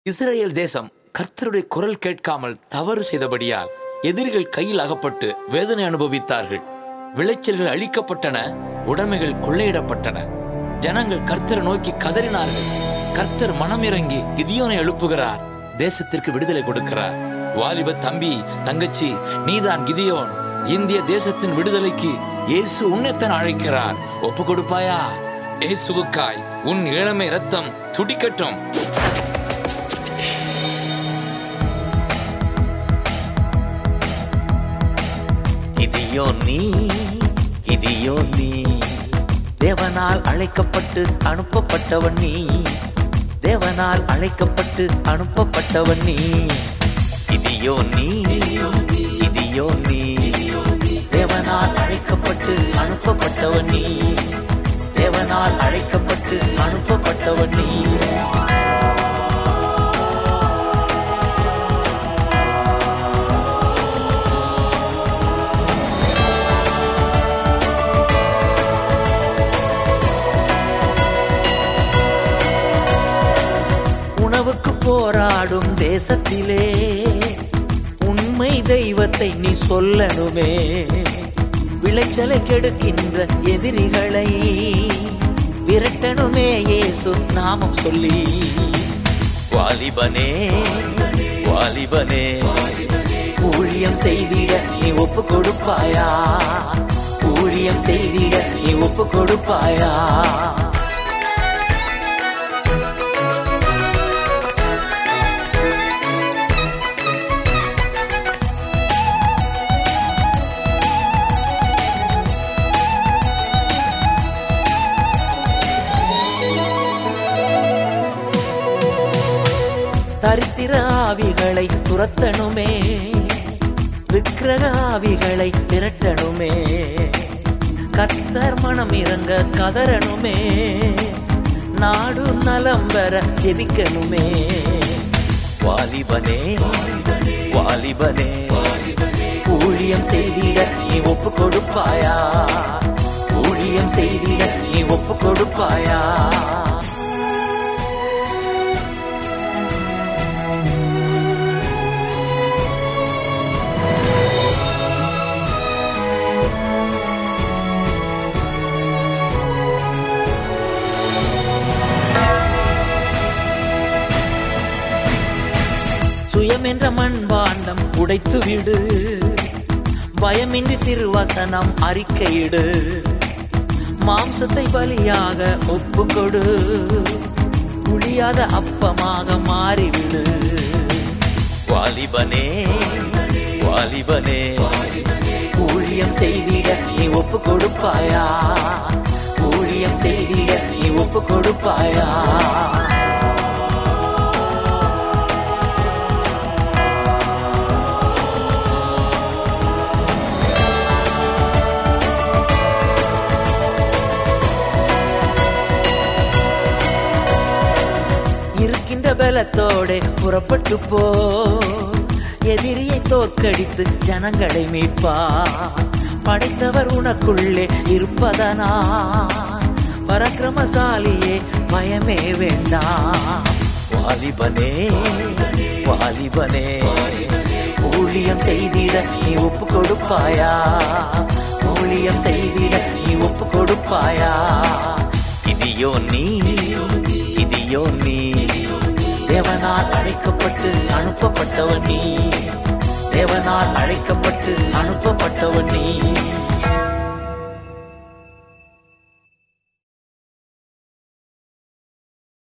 Israel தேசம் கர்த்தருடைய குரல் கேட்காமல் தவறு செய்தபடியால் எதிரிகள் கையில் அகப்பட்டு வேதனை அனுபவித்தார்கள் விளைச்சல்கள் அழிக்கப்பட்டன உடைமைகள் கொள்ளையிடப்பட்டன ஜனங்கள் கர்த்தரை நோக்கி கதறினார்கள் கர்த்தர் மனம் இறங்கி கிதியோனை எழுப்புகிறார் தேசத்திற்கு விடுதலை கொடுக்கிறார் வாலிப தம்பி தங்கச்சி நீதான் கிதியோன் இந்திய தேசத்தின் விடுதலைக்கு இயேசு உன்னைத்தான் அழைக்கிறார் ஒப்பு கொடுப்பாயா இயேசுவுக்காய் உன் இளமை ரத்தம் துடிக்கட்டும் இதியோ நீ இதியோ நீ தேவனால் அழைக்கப்பட்டு அனுப்பப்பட்டவன் நீ தேவனால் அழைக்கப்பட்டு அனுப்பப்பட்டவன் நீ இதியோ நீ இதியோ நீ தேவனால் அழைக்கப்பட்டு அனுப்பப்பட்டவன் நீ தேவனால் அழைக்கப்பட்டு அனுப்பப்பட்டவன் நீ உணவுக்கு போராடும் தேசத்திலே உண்மை தெய்வத்தை நீ சொல்லணுமே விளைச்சலை கெடுக்கின்ற எதிரிகளை விரட்டணுமே இயேசு நாமம் சொல்லி வாலிபனே வாலிபனே ஊழியம் செய்திட நீ ஒப்பு கொடுப்பாயா ஊழியம் செய்திட நீ ஒப்பு கொடுப்பாயா தரித்திர ஆவிகளை துரத்தணுமே விக்கிரக ஆவிகளை திரட்டணுமே கத்தர் மனம் இறங்க கதறணுமே நாடு நலம் பெற ஜெபிக்கணுமே வாலிபனே வாலிபனே ஊழியம் செய்திட நீ ஒப்பு கொடுப்பாயா ஊழியம் செய்திட நீ ஒப்பு கொடுப்பாயா சுயம் என்ற மண்பாண்டம் உடைத்து விடு பயமின்றி திருவசனம் அறிக்கையிடு மாம்சத்தை பலியாக ஒப்புக்கொடு புளியாத அப்பமாக மாறிவிடு வாலிபனே வாலிபனே ஊழியம் செய்திட நீ ஒப்பு கொடுப்பாயா ஊழியம் செய்திட நீ ஒப்பு கொடுப்பாயா இருக்கின்ற பலத்தோட புறப்பட்டு போ எதிரியை தோற்கடித்து ஜனங்களை மீட்பா படைத்தவர் உனக்குள்ளே இருப்பதனா பரக்கிரமசாலியே பயமே வேண்டாம் வாலிபனே வாலிபனே ஊழியம் செய்திட நீ ஒப்பு கொடுப்பாயா ஊழியம் செய்திட நீ ஒப்பு கொடுப்பாயா இதியோ நீ இதியோ நீ தேவனால் அழைக்கப்பட்டு அனுப்பப்பட்டவன் நீ தேவனால் அழைக்கப்பட்டு அனுப்பப்பட்டவன் நீ